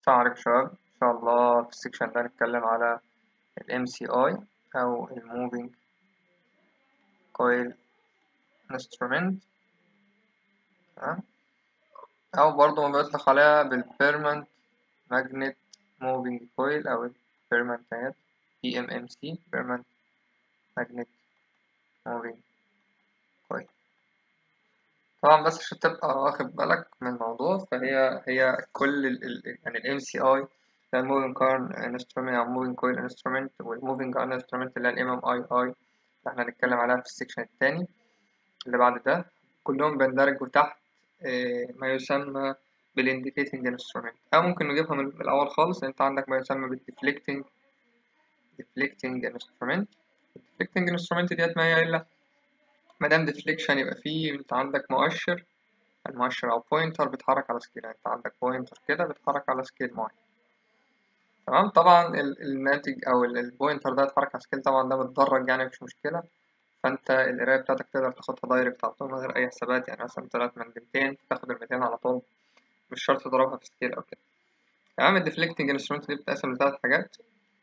السلام عليكم شباب إن شاء الله في السكشن ده هنتكلم على ال MCI أو ال Moving Coil Instrument تمام أو برضه ما بيطلق عليها بال Permanent Magnet Moving Coil أو ال Permanent PMMC Permanent Magnet Moving Coil طبعا بس عشان تبقى واخد بالك من الموضوع فهي هي كل ال ال يعني ال MCI ده الموفينج كارن انسترومنت أو موفينج كويل انسترومنت والموفينج ارن انسترومنت اللي هي الام ام اي اي اللي احنا هنتكلم عليها في السكشن التاني اللي بعد ده كلهم بيندرجوا تحت ما يسمى بالانديكيتنج انسترومنت أو ممكن نجيبها من الأول خالص أنت عندك ما يسمى بالديفليكتنج ديفليكتنج انسترومنت الديفليكتنج انسترومنت ديت ما هي إلا مادام ديفليكشن يبقى فيه انت عندك مؤشر المؤشر او بوينتر بيتحرك على سكيل انت عندك بوينتر كده بيتحرك على سكيل معين تمام طبعا الناتج او البوينتر ده يتحرك على سكيل طبعا ده متدرج يعني مش مشكله فانت القرايه بتاعتك تقدر تاخدها دايركت على طول من غير اي حسابات يعني مثلا طلعت من 200 تاخد ال 200 على طول مش شرط تضربها في سكيل او كده تمام الديفليكتنج انسترومنت دي بتتقسم لثلاث حاجات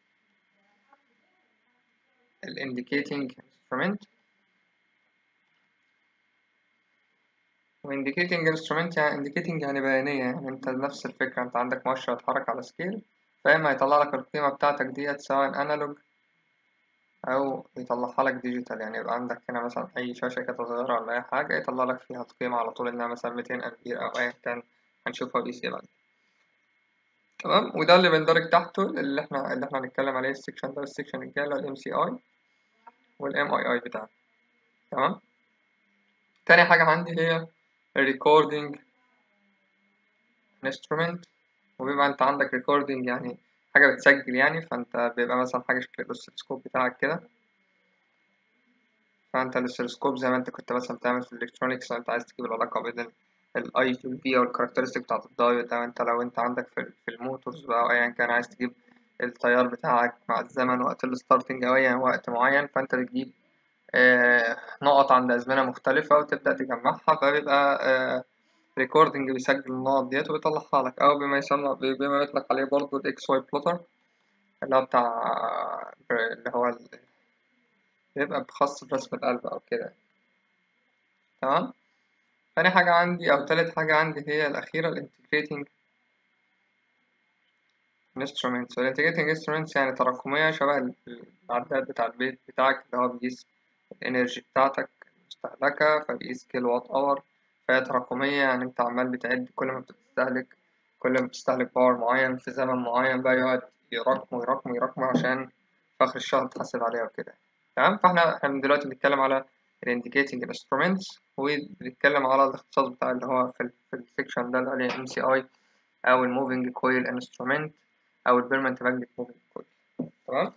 الانديكيتنج انسترومنت وانديكيتنج انسترومنت يعني انديكيتنج يعني بيانية يعني انت نفس الفكرة انت عندك مؤشر يتحرك على سكيل فاما يطلع لك القيمة بتاعتك ديت سواء انالوج او يطلعها لك ديجيتال يعني يبقى عندك هنا مثلا اي شاشة كده صغيرة ولا اي حاجة يطلع لك فيها القيمة على طول انها مثلا 200 امبير او ايا كان هنشوفها بي سي بعد تمام وده اللي بندرج تحته اللي احنا اللي احنا هنتكلم عليه السكشن ده والسكشن الجاي اللي هو الام سي اي والام اي اي بتاعنا تمام تاني حاجة عندي هي recording instrument وبيبقى انت عندك recording يعني حاجة بتسجل يعني فانت بيبقى مثلا حاجة شكل الأوسيلوسكوب بتاعك كده فانت الأوسيلوسكوب زي ما انت كنت مثلا بتعمل في الإلكترونيكس انت عايز تجيب العلاقة بين الاي في البي او الكاركترستيك بتاعت الدايود او انت لو انت عندك في, في الموتورز بقى او ايا كان عايز تجيب التيار بتاعك مع الزمن وقت الستارتنج او اي وقت معين فانت بتجيب آه نقط عند أزمنة مختلفة وتبدأ تجمعها فبيبقى آه ريكوردنج بيسجل النقط ديت ويطلعها لك أو بما يسمى بما يطلق عليه برضه الإكس واي بلوتر اللي هو بتاع اللي هو بيبقى خاص برسم القلب أو كده تمام تاني حاجة عندي أو تالت حاجة عندي هي الأخيرة الانتجريتنج instruments والانتجريتنج instruments يعني تراكمية شبه العداد بتاع البيت بتاعك اللي هو بيقيس الانرجي بتاعتك المستهلكة فبيقيس كيلو وات اور فهي تراكمية يعني انت عمال بتعد كل ما بتستهلك كل ما بتستهلك باور معين في زمن معين بقى يقعد يراكم ويراكم ويراكم عشان في آخر الشهر تحاسب عليها وكده تمام فاحنا احنا دلوقتي بنتكلم على الانديكيتنج انسترومنتس وبنتكلم على الاختصاص بتاع اللي هو في, في السكشن ده اللي عليه ام سي اي او الموفينج كويل انسترومنت او البيرمنت ماجنت موفينج كويل تمام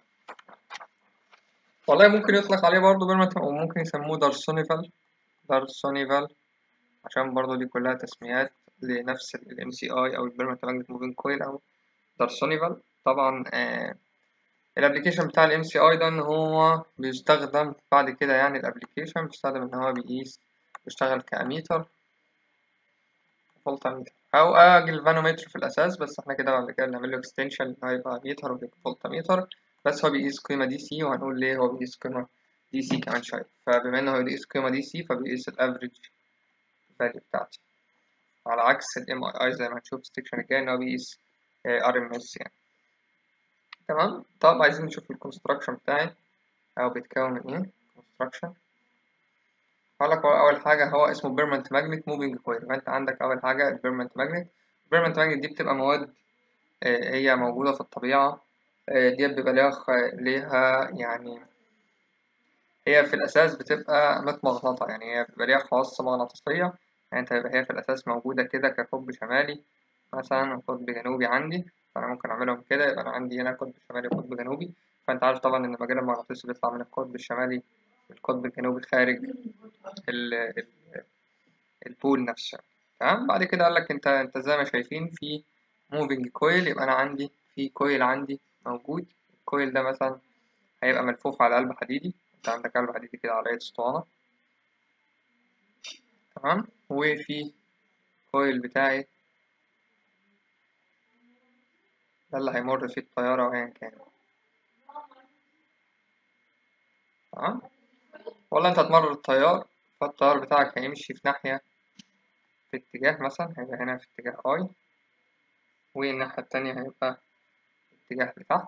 والله ممكن يطلق عليه برضه بيرمنت وممكن يسموه دارسونيفال دارسونيفال عشان برضه دي كلها تسميات لنفس ال MCI أو البيرمنت ماجنت موفينج كويل أو دارسونيفال طبعا آه الابليكيشن بتاع ال MCI ده إن هو بيستخدم بعد كده يعني الابليكيشن بيستخدم إن هو بيقيس بيشتغل كأميتر فولتميتر أو جلفانومتر في الأساس بس احنا كده بعد كده نعمل له اكستنشن إن هو يبقى ميتر وفولتميتر بس هو بيقيس قيمة دي سي وهنقول ليه هو بيقيس قيمة دي سي كمان شوية فبما إنه هو بيقيس قيمة دي سي فبيقيس الأفريج فاليو بتاعتي على عكس ال MRI زي ما هنشوف السكشن الجاي إن هو بيقيس RMS يعني تمام طب عايزين نشوف الكونستراكشن بتاعي أو بيتكون من إيه كونستراكشن هقولك هو أول حاجة هو اسمه بيرمنت ماجنت موفينج كويل فأنت عندك أول حاجة البيرمنت ماجنت البيرمنت ماجنت دي بتبقى مواد هي موجودة في الطبيعة ديت بيبقى ليها ليها يعني هي في الأساس بتبقى متمغنطة يعني هي بيبقى ليها خواص مغناطيسية يعني أنت بيبقى هي في الأساس موجودة كده كقطب شمالي مثلا وقطب جنوبي عندي فأنا ممكن أعملهم كده يبقى أنا عندي هنا قطب شمالي وقطب جنوبي فأنت عارف طبعا إن المجال المغناطيسي بيطلع من القطب الشمالي للقطب الجنوبي خارج ال ال البول نفسه تمام بعد كده قالك أنت أنت زي ما شايفين في موفينج كويل يبقى أنا عندي في كويل عندي موجود الكويل ده مثلا هيبقى ملفوف على قلب حديدي انت عندك قلب حديدي كده على اسطوانة تمام وفي كويل بتاعي ده اللي هيمر فيه الطيارة أيا كان تمام ولا أنت هتمرر الطيار فالطيار بتاعك هيمشي في ناحية في اتجاه مثلا هيبقى هنا في اتجاه I والناحية التانية هيبقى اتجاه لتحت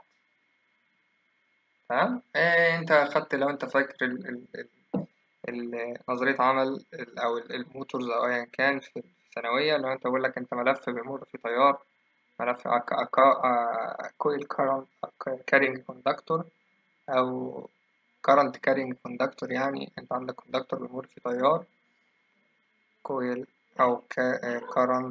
تمام إيه انت خدت لو انت فاكر ال ال ال نظرية عمل ال أو الموتورز أو أيا كان في الثانوية لو انت بقول لك انت ملف بيمر في تيار ملف كويل كارنت كارينج كوندكتور أو current carrying conductor يعني انت عندك كوندكتور بيمر في تيار كويل أو current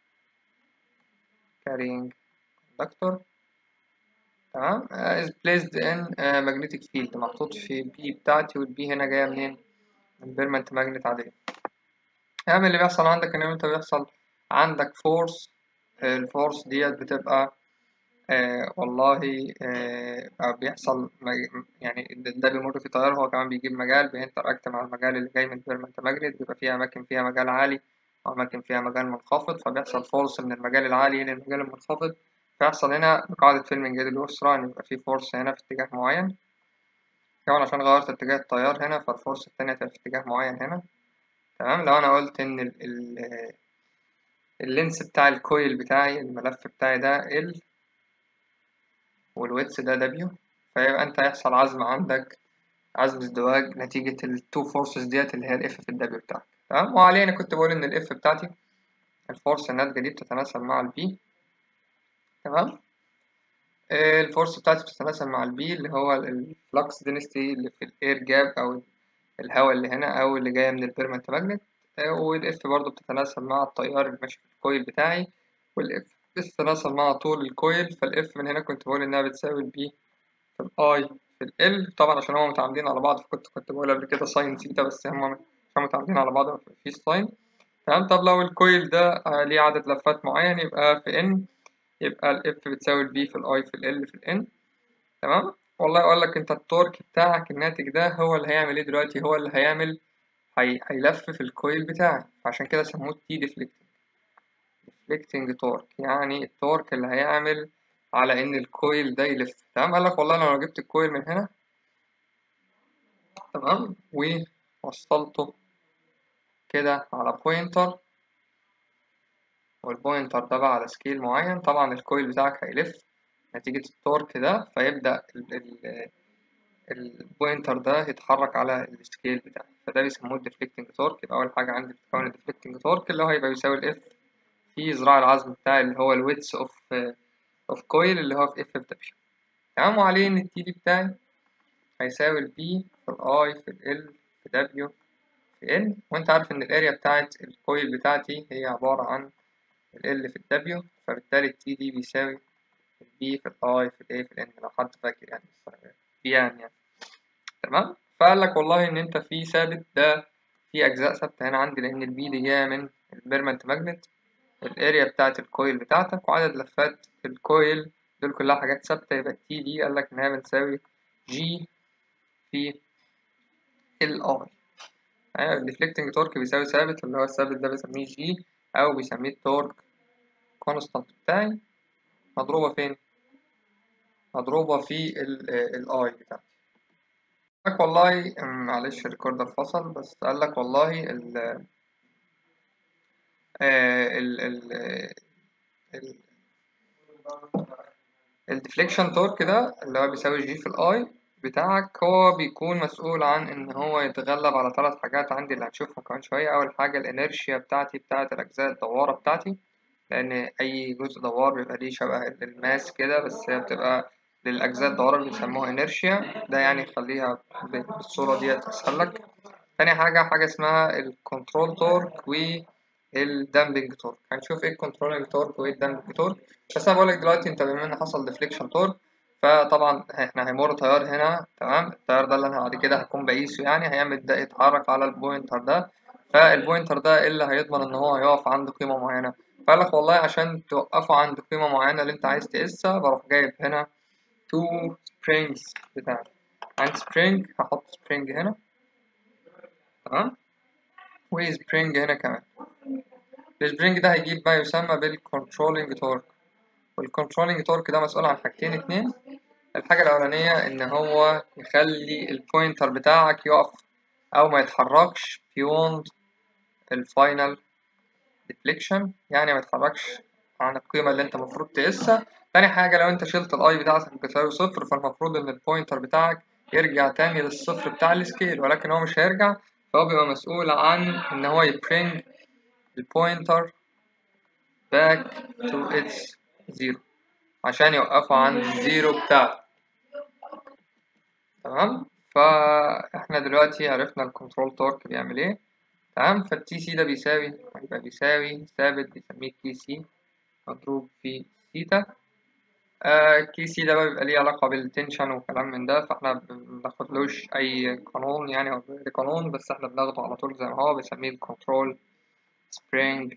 carrying conductor تمام is placed in magnetic field محطوط في البي بتاعتي والبي هنا جاية منين؟ من بيرمنت ماجنت عادية يعني اللي بيحصل عندك إن أنت بيحصل عندك فورس الفورس ديت بتبقى آه والله آه بيحصل يعني ده بيمر في تيار هو كمان بيجيب مجال بينتراكت مع المجال اللي جاي من بيرمنت ماجنت بيبقى فيها أماكن فيها مجال عالي وأماكن فيها مجال منخفض فبيحصل فورس من المجال العالي للمجال المنخفض فيحصل هنا بقاعدة فيلم جديد اليسرى إن يبقى في فورس هنا في اتجاه معين كمان عشان غيرت اتجاه التيار هنا فالفورس التانية تبقى في اتجاه معين هنا تمام لو أنا قلت إن ال ال اللينس بتاع الكويل بتاعي الملف بتاعي ده ال والويتس ده دبليو فيبقى أنت هيحصل عزم عندك عزم ازدواج نتيجة التو فورسز ديت اللي هي الاف في الدبليو بتاعك تمام وعليه أنا كنت بقول إن الاف بتاعتي الفورس الناتجة دي بتتناسب مع البي تمام الفورس بتاعتي بتتناسب مع البي اللي هو الفلكس دينستي اللي في الاير جاب او الهواء اللي هنا او اللي جايه من البيرمنت ماجنت والاف برضو بتتناسب مع التيار اللي ماشي في الكويل بتاعي والاف بتتناسب مع طول الكويل فالاف من هنا كنت بقول انها بتساوي البي في الاي في ال طبعا عشان هما متعامدين على بعض فكنت كنت بقول قبل كده ساين ثيتا بس هما عشان متعامدين على بعض مفيش ساين تمام طب لو الكويل ده ليه عدد لفات معين يبقى في ان يبقى ال F بتساوي ال B في ال I في ال L في ال N تمام والله أقول لك أنت التورك بتاعك الناتج ده هو اللي هيعمل إيه دلوقتي هو اللي هيعمل هي... هيلف في الكويل بتاعي عشان كده سموه T deflecting deflecting torque يعني التورك اللي هيعمل على إن الكويل ده يلف تمام قال لك والله أنا لو جبت الكويل من هنا تمام ووصلته كده على بوينتر والبوينتر ده بقى على سكيل معين طبعا الكويل بتاعك هيلف نتيجة التورك ده فيبدأ البوينتر ده يتحرك على السكيل بتاعي فده بيسموه الديفليكتنج تورك يبقى أول حاجة عندي بتكون الديفليكتنج تورك اللي هو هيبقى بيساوي الإف في ذراع العزم بتاعي اللي هو الويتس أوف أوف كويل اللي هو في إف في دبليو تمام وعليه إن التي دي بتاعي هيساوي البي في الآي في ال في دبليو في إن وأنت عارف إن الأريا بتاعت الكويل بتاعتي هي عبارة عن ال في الدبليو فبالتالي التي دي بيساوي البي في الاي في الاي في الان لو حد فاكر يعني يعني يعني تمام فقال لك والله ان انت في ثابت ده في اجزاء ثابته هنا عندي لان البي دي جايه من البيرمنت ماجنت الاريا بتاعت الكويل بتاعتك وعدد لفات الكويل دول كلها حاجات ثابته يبقى التي دي قال لك انها بتساوي جي في الاي الديفليكتنج تورك بيساوي ثابت اللي هو الثابت ده بسميه جي أو بيسميه التورك كونستانت بتاعي مضروبة فين؟ مضروبة في الاي بتاعتي لك والله معلش الريكوردر فصل بس قال لك والله ال ال ال الديفليكشن تورك ده اللي هو بيساوي جي في الاي بتاعك هو بيكون مسؤول عن ان هو يتغلب على ثلاث حاجات عندي اللي هنشوفهم كمان شوية اول حاجة الانرشيا بتاعتي بتاعت الاجزاء الدوارة بتاعتي لان اي جزء دوار بيبقى ليه شبه الماس كده بس هي بتبقى للاجزاء الدوارة اللي بيسموها انرشيا ده يعني يخليها بالصورة دي اسهل لك تاني حاجة حاجة اسمها الكنترول تورك والدامبنج تورك هنشوف ايه الكنترولنج تورك وايه الدامبنج تورك بس انا بقولك دلوقتي انت بما ان حصل ديفليكشن تورك فطبعا احنا هيمر تيار هنا تمام التيار ده اللي انا بعد كده هكون بقيسه يعني هيعمل ده يتحرك على البوينتر ده فالبوينتر ده ايه اللي هيضمن ان هو هيقف عند قيمة معينة فقال لك والله عشان توقفه عند قيمة معينة اللي انت عايز تقيسها بروح جايب هنا تو springs بتاعتي عند spring هحط spring هنا تمام وسبرينج هنا كمان السبرينج ده هيجيب ما يسمى بالكنترولينج تورك والكنترولينج تورك ده مسؤول عن حاجتين اتنين الحاجة الأولانية إن هو يخلي البوينتر بتاعك يقف أو ما يتحركش beyond الفاينل deflection يعني ما يتحركش عن القيمة اللي أنت المفروض تقيسها تاني حاجة لو أنت شلت الأي بتاعتك بتساوي صفر فالمفروض إن البوينتر بتاعك يرجع تاني للصفر بتاع السكيل ولكن هو مش هيرجع فهو بيبقى مسؤول عن إن هو يبرينج البوينتر back to its zero عشان يوقفه عند الزيرو بتاعه تمام فاحنا دلوقتي عرفنا الكنترول تورك بيعمل ايه تمام فالتي سي ده بيساوي هيبقى بيساوي ثابت بنسميه كي سي مضروب في ثيتا كي سي ده بقى بيبقى ليه علاقة بالتنشن وكلام من ده فاحنا بناخدلوش أي قانون يعني أو غير قانون بس احنا بناخده على طول زي ما هو بنسميه الكنترول سبرينج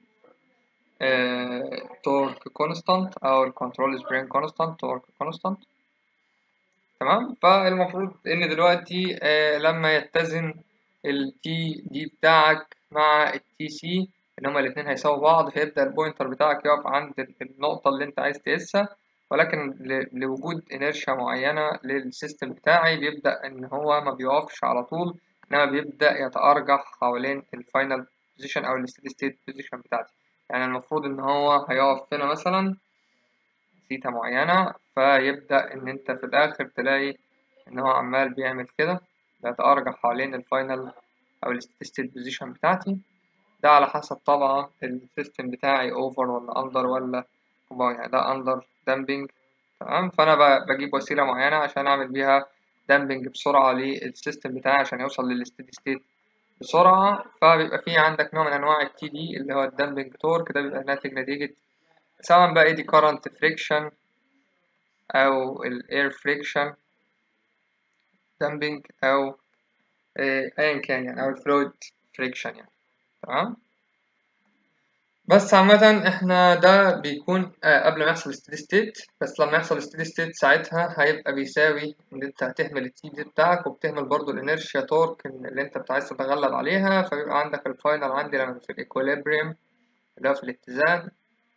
تورك كونستانت أو الكنترول سبرينج كونستانت تورك كونستانت تمام فالمفروض إن دلوقتي آه لما يتزن التي دي بتاعك مع التي سي إن هما الاتنين هيساووا بعض فيبدأ البوينتر بتاعك يقف عند النقطة اللي أنت عايز تقيسها ولكن لوجود انيرشيا معينة للسيستم بتاعي بيبدأ إن هو ما بيقفش على طول إنما بيبدأ يتأرجح حوالين الفاينل بوزيشن أو الستيدي ستيت بوزيشن بتاعتي يعني المفروض إن هو هيقف هنا مثلا ثيتا معينة فيبدأ إن أنت في الآخر تلاقي إن هو عمال بيعمل كده بيتأرجح حوالين الفاينل أو الستيدي ستيت بوزيشن بتاعتي ده على حسب طبعا السيستم بتاعي أوفر ولا أندر ولا يعني ده أندر دامبنج تمام فأنا بجيب وسيلة معينة عشان أعمل بيها دامبنج بسرعة للسيستم بتاعي عشان يوصل للستيدي ستيت بسرعة فبيبقى في عندك نوع من أنواع التي دي اللي هو الدامبنج تورك ده بيبقى ناتج نتيجة سواء بقى دي current friction أو الاير friction دامبنج أو أيا كان يعني أو الفلويد friction يعني تمام بس عامة احنا ده بيكون آه قبل ما يحصل ستيدي ستيت بس لما يحصل ستيدي ستيت ساعتها هيبقى بيساوي ان انت هتهمل التي دي بتاعك وبتهمل برضو الانيرشيا تورك اللي انت عايز تتغلب عليها فبيبقى عندك الفاينل عندي لما في الايكوليبريم اللي هو في الاتزان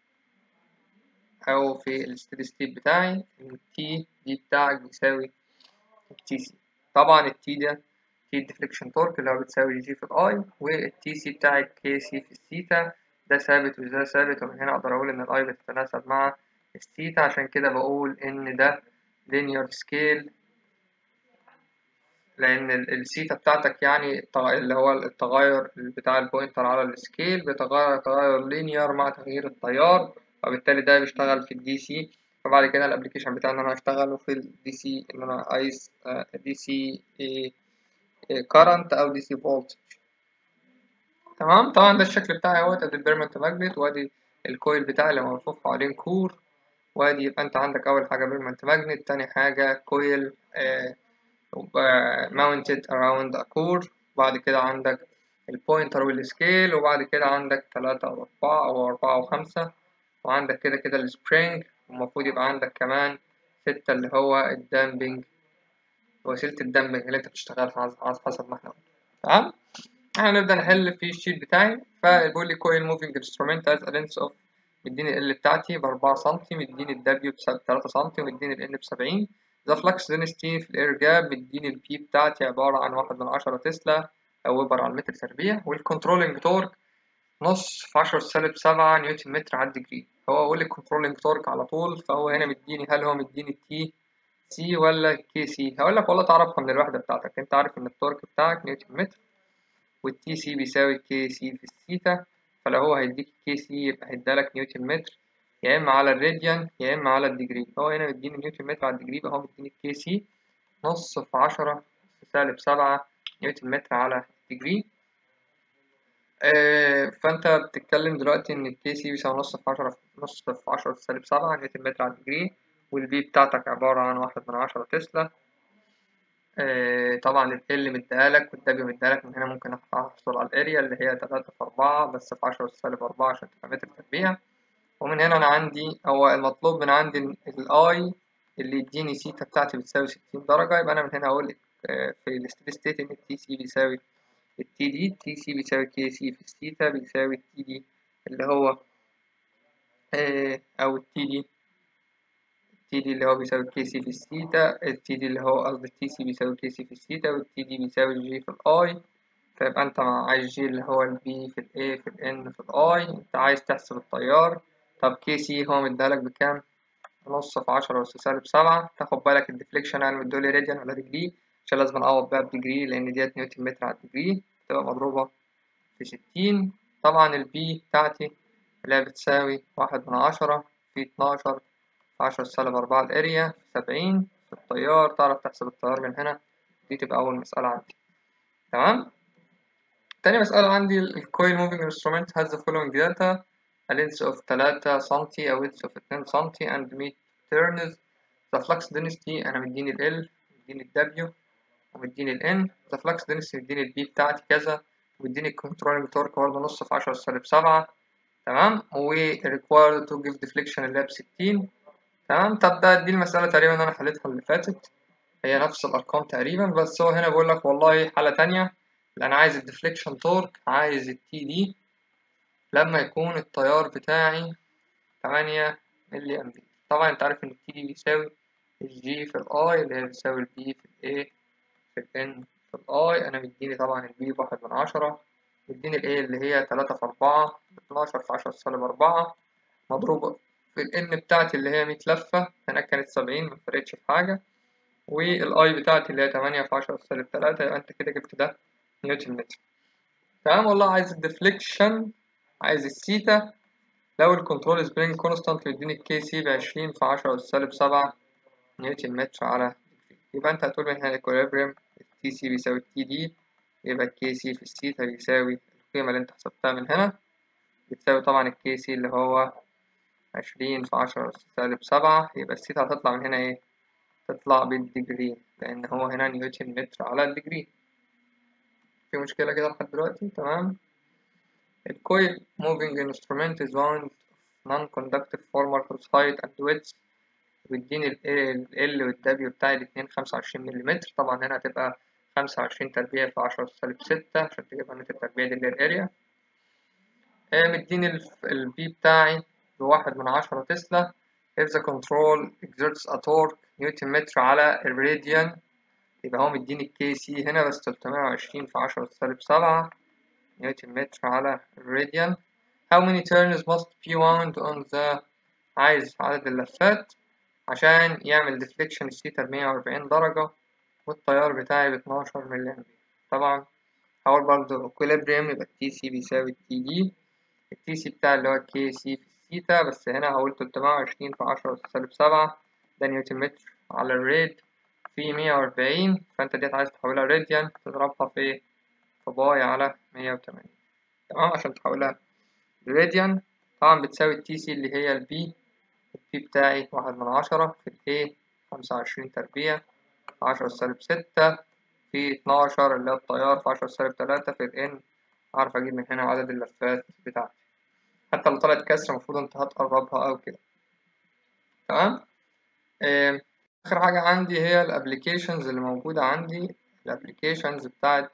او في الستيدي ستيت بتاعي التي دي بتاعك بيساوي التي سي طبعا التي ده تي ديفليكشن تورك اللي هو بتساوي جي في الاي والتي سي بتاعك كي سي في الثيتا ده ثابت وده ثابت ومن هنا أقدر أقول إن الأي بتتناسب مع الثيتا عشان كده بقول إن ده linear scale لأن الثيتا بتاعتك يعني اللي هو التغير بتاع البوينتر على السكيل بيتغير تغير linear مع تغيير التيار وبالتالي ده بيشتغل في الدي سي فبعد كده الابلكيشن بتاعي ان انا هشتغله في الدي سي ان انا عايز دي سي current او دي سي voltage تمام طبعا ده الشكل بتاعي اهوت ادي البيرمنت ماجنت وادي الكويل بتاعي اللي ملفوف حوالين كور وادي يبقى انت عندك اول حاجه بيرمنت ماجنت تاني حاجه كويل mounted around a core بعد كده عندك البوينتر والسكيل وبعد كده عندك تلاتة أو أربعة أو أربعة أو خمسة وعندك كده كده السبرينج والمفروض يبقى عندك كمان ستة اللي هو الدامبنج وسيلة الدامبنج اللي انت بتشتغلها على حسب ما احنا قلنا تمام هنبدأ نحل في الشيت بتاعي فبيقول لي كويل موفينج انسترومنت از لينس اوف مديني ال بتاعتي بأربعة سنتي مديني الدبليو بتلاتة سنتي ومديني الان بسبعين ذا فلكس دينستي في الاير جاب مديني البي بتاعتي عبارة عن واحد من عشرة تسلا أو ويبر على المتر تربيع والكنترولينج تورك نص في عشرة سالب سبعة نيوتن متر على الديجري هو أقول لي كنترولينج تورك على طول فهو هنا مديني هل هو مديني تي سي ولا كي سي هقول لك والله تعرفها من الوحدة بتاعتك أنت عارف إن التورك بتاعك نيوتن متر والتي سي بيساوي كي سي في الثيتا فلو هو هيديك كي سي يبقى هيدالك نيوتن متر يا إما على الراديان يا إما على الديجري هو هنا مديني نيوتن متر على الديجري يبقى هو مديني كي سي نص في عشرة سالب سبعة نيوتن متر على الديجري آه فأنت بتتكلم دلوقتي إن الكي سي بيساوي نص في عشرة نص في عشرة سالب سبعة نيوتن متر على الديجري والبي بتاعتك عبارة عن واحد من عشرة تسلا آه طبعا ال مديهالك والدبليو مديهالك من هنا ممكن أحصل على الأريا اللي هي تلاتة في أربعة بس في عشرة سالب أربعة عشان تبقى متر تربيع ومن هنا أنا عندي هو المطلوب من عندي الأي اللي يديني سيتا بتاعتي بتساوي ستين درجة يبقى أنا من هنا هقول آه في الستيدي ستيت إن التي سي بيساوي التي دي التي سي بيساوي كي سي في الثيتا بيساوي التي دي اللي هو آه أو التي دي التي دي اللي هو بيساوي كي سي في الثيتا التي دي اللي هو قصدي التي سي بيساوي كي سي في الثيتا والتي دي بيساوي جي في الاي فيبقى انت مع عايز جي اللي هو البي في الاي في الان في الاي انت عايز تحسب التيار طب كي سي هو مديهالك بكام نص في عشرة أس سالب سبعة تاخد بالك الديفليكشن يعني مدولي راديان ولا ديجري عشان لازم أعوض بقى بديجري لأن ديت نيوتن متر على الديجري تبقى مضروبة في ستين طبعا البي بتاعتي اللي هي بتساوي واحد من عشرة في اتناشر في عشرة سالب أربعة الأريا في سبعين في التيار تعرف تحسب التيار من هنا دي تبقى أول مسألة عندي تمام تاني مسألة عندي الكويل موفينج انسترومنت has the following data a length of 3 سنتي أو width of 2 سنتي and 100 turns the flux density أنا مديني ال L مديني ال W ومديني ال N the flux density مديني ال B بتاعتي كذا ومديني ال controlling torque برضه نص في 10 سالب 7 تمام و required to give deflection اللي هي ب 60 تمام طب ده دي المسألة تقريبا أنا حليتها اللي فاتت هي نفس الأرقام تقريبا بس هو هنا بيقول لك والله حالة تانية أنا عايز الديفليكشن تورك عايز التي دي لما يكون التيار بتاعي 8 ملي أمبير طبعا أنت عارف إن التي دي بيساوي الجي في الآي اللي هي بتساوي البي في الإيه في الإن في الآي أنا مديني طبعا البي بواحد من عشرة مديني الإيه اللي هي تلاتة في أربعة اتناشر في عشرة سالب أربعة مضروبة في الإن بتاعتي اللي هي مية لفة هناك كانت سبعين مفرقتش في حاجة والآي بتاعتي اللي هي تمانية في عشرة سالب تلاتة يبقى أنت كده جبت ده نيوتن متر تمام والله عايز الديفليكشن عايز السيتا لو الكنترول سبرينج كونستانت يديني الكي سي بعشرين في عشرة أس سالب سبعة نيوتن متر على يبقى أنت هتقول من هنا الإكوليبريم التي سي بيساوي التي دي يبقى الكي سي في السيتا بيساوي القيمة اللي أنت حسبتها من هنا بتساوي طبعا الكي سي اللي هو عشرين في عشرة أس سالب سبعة يبقى السيتا هتطلع من هنا إيه؟ تطلع بالديجري لأن هو هنا نيوتن متر على الديجري في مشكلة كده لحد دلوقتي تمام الكويل moving instrument is one non-conductive former whose height and width بيديني ال L وال W بتاعي الاتنين خمسة وعشرين مليمتر طبعا هنا هتبقى خمسة وعشرين تربيع في عشرة سالب ستة عشان تجيبها نت التربيع دي اللي هي الاريا مديني ال B بتاعي بواحد من عشرة تسلا if the control exerts a torque نيوتن متر على الراديان يبقى هو مديني الكي سي هنا بس تلتمية وعشرين في عشرة سالب سبعة نيوتن متر على الراديان how many turns must be wound on the عايز عدد اللفات عشان يعمل ديفليكشن السيتا بمية وأربعين درجة والتيار بتاعي باتناشر ملي أمبير طبعا هقول برضه equilibrium يبقى التي سي بيساوي التي دي التي سي بتاعي اللي هو كي سي في السيتا بس هنا هقول تلتمية وعشرين في عشرة سالب سبعة ده نيوتن متر على الريد في مية وأربعين فأنت ديت عايز تحولها راديان تضربها في في باي على مية وتمانين تمام عشان تحولها راديان طبعا بتساوي التي سي اللي هي البي البي بتاعي واحد من عشرة في الاي خمسة وعشرين تربيع عشرة سالب ستة في اتناشر اللي هو التيار في عشرة سالب تلاتة في الان أعرف أجيب من هنا عدد اللفات بتاعتي حتى لو طلعت كسر المفروض أنت هتقربها أو كده تمام إيه آخر حاجة عندي هي الابليكيشنز اللي موجودة عندي الابليكيشنز بتاعت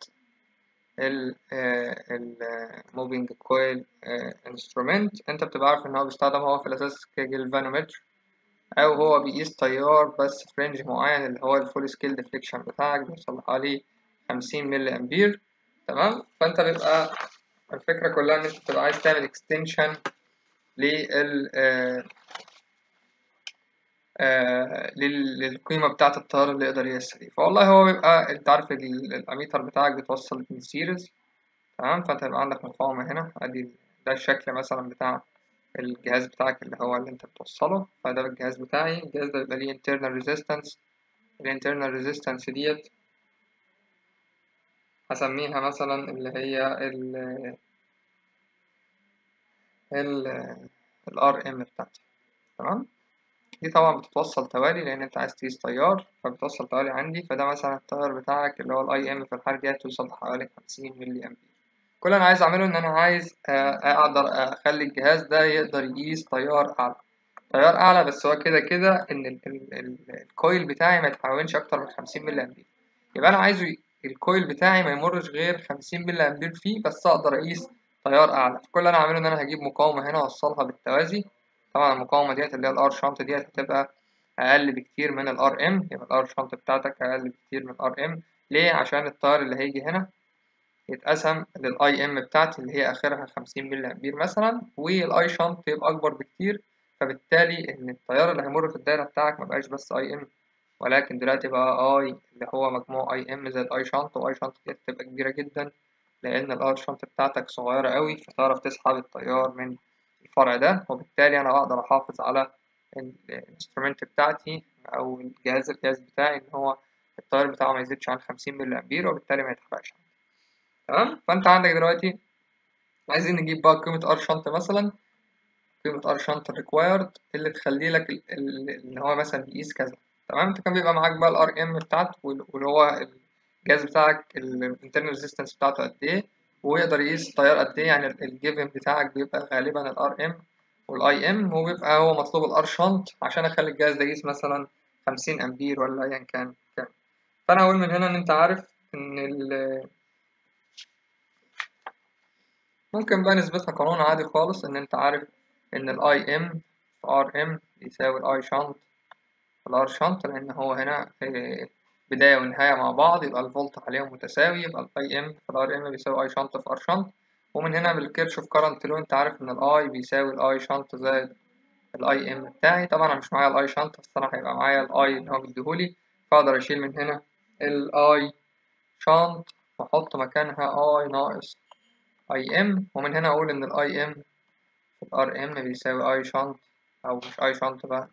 الموفينج كويل انسترومنت انت بتبقى عارف ان هو بيستخدم هو في الاساس كجلفانومتر او هو بيقيس تيار بس في رينج معين اللي هو الفول سكيل ديفليكشن بتاعك بيوصل لحوالي خمسين ملي امبير تمام فانت بيبقى الفكرة كلها ان انت بتبقى عايز تعمل اكستنشن لل آه للقيمة بتاعة التيار اللي يقدر يقيسها دي فوالله هو بيبقى انت عارف الاميتر بتاعك بيتوصل من سيريز تمام فانت هيبقى عندك مقاومة هنا ادي ده الشكل مثلا بتاع الجهاز بتاعك اللي هو اللي انت بتوصله فده الجهاز بتاعي الجهاز ده بيبقى ليه internal resistance ال internal resistance ديت هسميها مثلا اللي هي ال ال ال RM بتاعتي تمام دي طبعا بتتوصل توالي لأن أنت عايز تقيس تيار فبتوصل توالي عندي فده مثلا التيار بتاعك اللي هو الأي إم في الحالة دي توصل لحوالي خمسين ملي أمبير كل اللي أنا عايز أعمله إن أنا عايز أقدر أخلي الجهاز ده يقدر يقيس تيار أعلى تيار أعلى بس هو كده كده إن ال ال ال الكويل بتاعي ما يتحولش أكتر من خمسين ملي أمبير يبقى أنا عايزه الكويل بتاعي ما يمرش غير خمسين ملي أمبير فيه بس أقدر أقيس تيار أعلى كل اللي أنا أعمله إن أنا هجيب مقاومة هنا أوصلها بالتوازي طبعا المقاومة ديت اللي هي الار شنط ديت هتبقى اقل بكتير من الار ام يبقى الار شنط بتاعتك اقل بكتير من الار ام ليه عشان التيار اللي هيجي هنا يتقسم للاي ام بتاعتي اللي هي اخرها 50 ملي امبير مثلا والاي شنط يبقى اكبر بكتير فبالتالي ان التيار اللي هيمر في الدايره بتاعك مبقاش بس اي ام ولكن دلوقتي بقى اي اللي هو مجموع اي ام زائد اي شنط واي شنط دي تبقى كبيره جدا لان الار شنط بتاعتك صغيره قوي فتعرف تسحب التيار من الفرع ده وبالتالي انا اقدر احافظ على الانسترومنت بتاعتي او الجهاز القياس بتاعي ان هو التيار بتاعه ما يزيدش عن 50 ملي امبير وبالتالي ما يتحرقش تمام فانت عندك دلوقتي عايزين نجيب بقى قيمه ار شنط مثلا قيمه ار شنط ريكوايرد اللي تخلي لك ان هو مثلا بيقيس كذا تمام انت كان بيبقى معاك بقى الار ام بتاعته واللي هو الجهاز بتاعك الانترنال ريزيستنس بتاعته قد ايه ويقدر يقيس التيار قد ايه يعني الجيفن بتاعك بيبقى غالبا الار ام والاي ام وبيبقى هو مطلوب الار شنط عشان اخلي الجهاز ده يقيس مثلا 50 امبير ولا ايا كان كام فانا هقول من هنا ان انت عارف ان ال ممكن بقى نثبتها قانون عادي خالص ان انت عارف ان الاي ام في ار ام يساوي الاي شنط الار شنط لان هو هنا بداية ونهاية مع بعض يبقى الفولت عليهم متساوي يبقى الاي ام في الار ام بيساوي اي شنط في ار شنط ومن هنا بالكيرشوف كارنت لو انت عارف ان الاي بيساوي الاي شنط زائد الاي ام بتاعي طبعا انا مش معايا الاي شنط بس انا هيبقى معايا الاي اللي هو مديهولي فاقدر اشيل من هنا الاي شنط واحط مكانها اي ناقص اي ام ومن هنا اقول ان الاي ام في الار ام بيساوي اي شنط او مش اي شنط بقى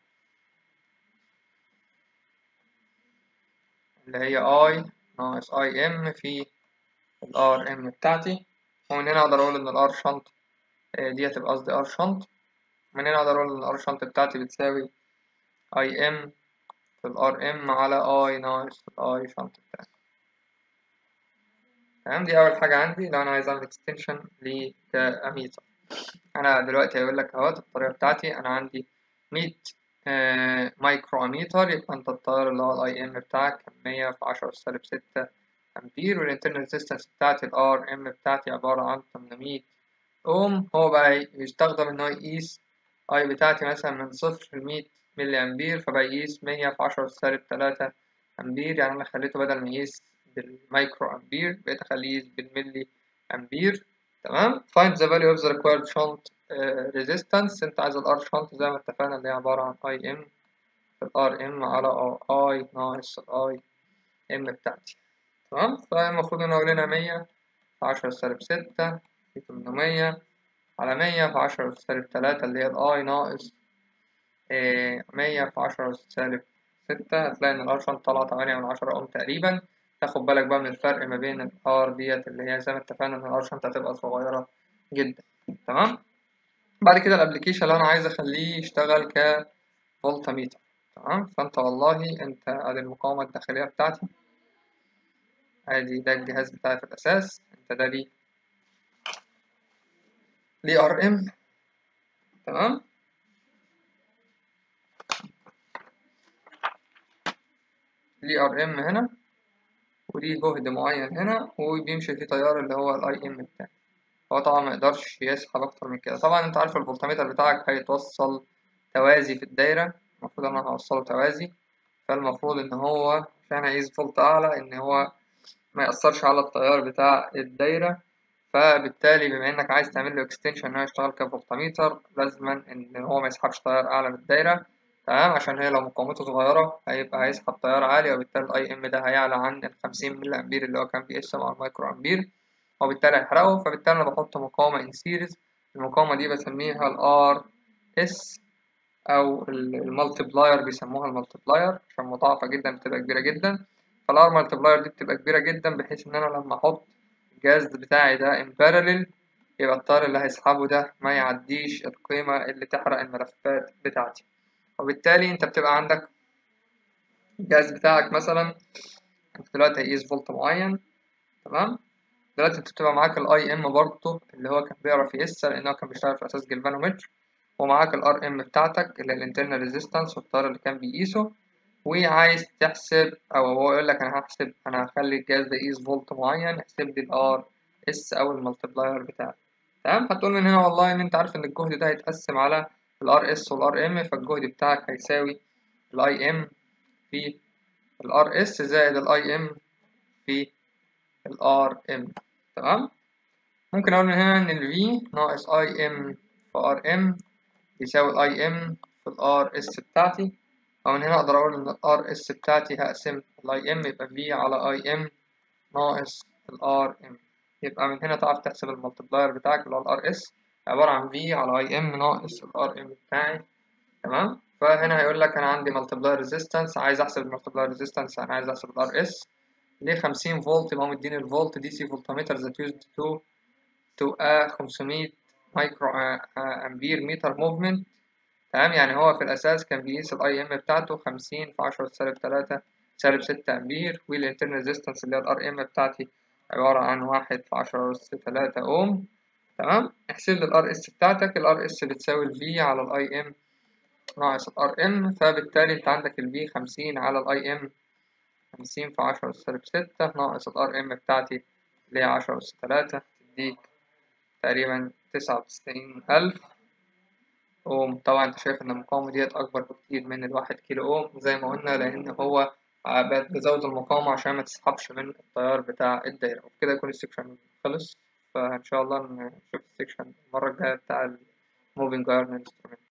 اللي هي اي ناقص اي ام في الار ام بتاعتي ومن هنا اقدر اقول ان الار شنط دي هتبقى قصدي ار شنط من هنا اقدر اقول ان الار شنط بتاعتي بتساوي اي ام في الار ام على اي ناقص الاي شنط بتاعتي تمام دي اول حاجه عندي لو انا عايز اعمل اكستنشن لكاميتر انا دلوقتي هقول لك اهوت الطريقه بتاعتي انا عندي 100 آه مايكرو اميتر يبقى انت التيار اللي هو الاي ام بتاعك 100 في 10 سالب 6 امبير والانترنال ريزيستنس بتاعتي الار ام بتاعتي عباره عن 800 اوم هو بقى يستخدم ان هو يقيس اي بتاعتي مثلا من صفر ل 100 ملي امبير فبقى يقيس 100 في 10 سالب 3 امبير يعني انا خليته بدل ما يقيس بالمايكرو امبير بقيت اخليه يقيس بالملي امبير تمام find the value of the required shunt uh, resistance انت عايز الار شنط زي ما اتفقنا اللي هي عبارة عن اي ام في الار ام على اي ناقص الاي ام بتاعتي تمام فالمفروض ان اقول لنا مية في عشرة سالب ستة في تمنمية على مية في عشرة سالب تلاتة اللي هي الاي ناقص مية في عشرة سالب ستة هتلاقي ان الار شنط طلع تمانية من عشرة اوم تقريبا تاخد بالك بقى من الفرق ما بين الار ديت اللي هي زي ما اتفقنا ان الار شنط هتبقى صغيرة جدا تمام بعد كده الابلكيشن اللي انا عايز اخليه يشتغل ك فولتميتر تمام فانت والله انت ادي المقاومة الداخلية بتاعتي ادي ده الجهاز بتاعي في الاساس انت ده ليه ليه ار ام تمام ليه ار ام هنا وليه جهد معين هنا وبيمشي فيه تيار اللي هو الاي ام بتاعي هو طبعا ما يقدرش يسحب اكتر من كده طبعا انت عارف الفولتميتر بتاعك هيتوصل توازي في الدايرة المفروض انا هوصله توازي فالمفروض ان هو عشان هيقيس فولت اعلى ان هو ما يأثرش على التيار بتاع الدايرة فبالتالي بما انك عايز تعمل له اكستنشن ان هو يشتغل كفولتميتر لازما ان هو ما يسحبش تيار اعلى من الدايرة تمام عشان هي لو مقاومته صغيرة هيبقى هيسحب تيار عالي وبالتالي الاي ام ده هيعلى عن الخمسين ملي امبير اللي هو كان بيقسم على المايكرو امبير وبالتالي هيحرقه فبالتالي انا بحط مقاومة ان سيريز المقاومة دي بسميها الار اس او المالتبلاير بيسموها المالتبلاير عشان مضاعفة جدا بتبقى كبيرة جدا فالار مالتبلاير دي بتبقى كبيرة جدا بحيث ان انا لما احط الجهاز بتاعي ده ان بارلل يبقى التيار اللي هيسحبه ده ما يعديش القيمة اللي تحرق الملفات بتاعتي وبالتالي انت بتبقى عندك الجهاز بتاعك مثلا انت دلوقتي هيقيس فولت معين تمام دلوقتي انت بتبقى معاك الاي ام برضه اللي هو كان بيعرف يقيسها لان هو كان بيشتغل في اساس جلفانومتر ومعاك الار ام بتاعتك اللي هي الانترنال ريزيستنس والتيار اللي كان بيقيسه وعايز تحسب او هو يقول لك انا هحسب انا هخلي الجهاز ده يقيس فولت معين احسب لي الار اس او المالتبلاير بتاعك تمام هتقول من هنا والله ان انت عارف ان الجهد ده هيتقسم على الار اس والار ام فالجهد بتاعك هيساوي الاي ام في الار اس زائد الاي ام في الار ام تمام ممكن اقول من هنا ان ال V ناقص اي ام في ار ام يساوي الاي ام في الار اس بتاعتي او من هنا اقدر اقول ان الار اس بتاعتي هقسم الاي ام يبقى V على اي ام ناقص الار ام يبقى من هنا تعرف تحسب الملتبلاير بتاعك اللي هو الار اس عبارة عن V على اي ام ناقص الار ام بتاعي تمام فهنا هيقول لك انا عندي ملتبلاير ريزيستنس عايز احسب الملتبلاير ريزيستنس انا عايز احسب الار اس ليه 50 فولت يبقى هو مديني الفولت دي سي فولتمتر ذات يوزد تو تو ا 500 مايكرو امبير متر موفمنت تمام يعني هو في الاساس كان بيقيس الاي ام بتاعته 50 في 10 سالب 3 سالب 6 امبير والانترنال ريزيستنس اللي هي الار ام بتاعتي عبارة عن واحد في 10 أس 3 اوم تمام احسب لي الار اس بتاعتك الار اس بتساوي الفي على الاي ام ناقص الار ام فبالتالي انت عندك الفي 50 على الاي ام 50 في 10 أس سالب 6 ناقص الار ام بتاعتي اللي هي 10 أس 3 تديك تقريبا 99000 اوم طبعا انت شايف ان المقاومة ديت اكبر بكتير من الواحد كيلو اوم زي ما قلنا لان هو بزود المقاومة عشان ما تسحبش من التيار بتاع الدايرة وبكده يكون السكشن خلص فإن شاء الله نشوف السكشن المرة الجاية بتاع الموفينج ايرن انسترومنت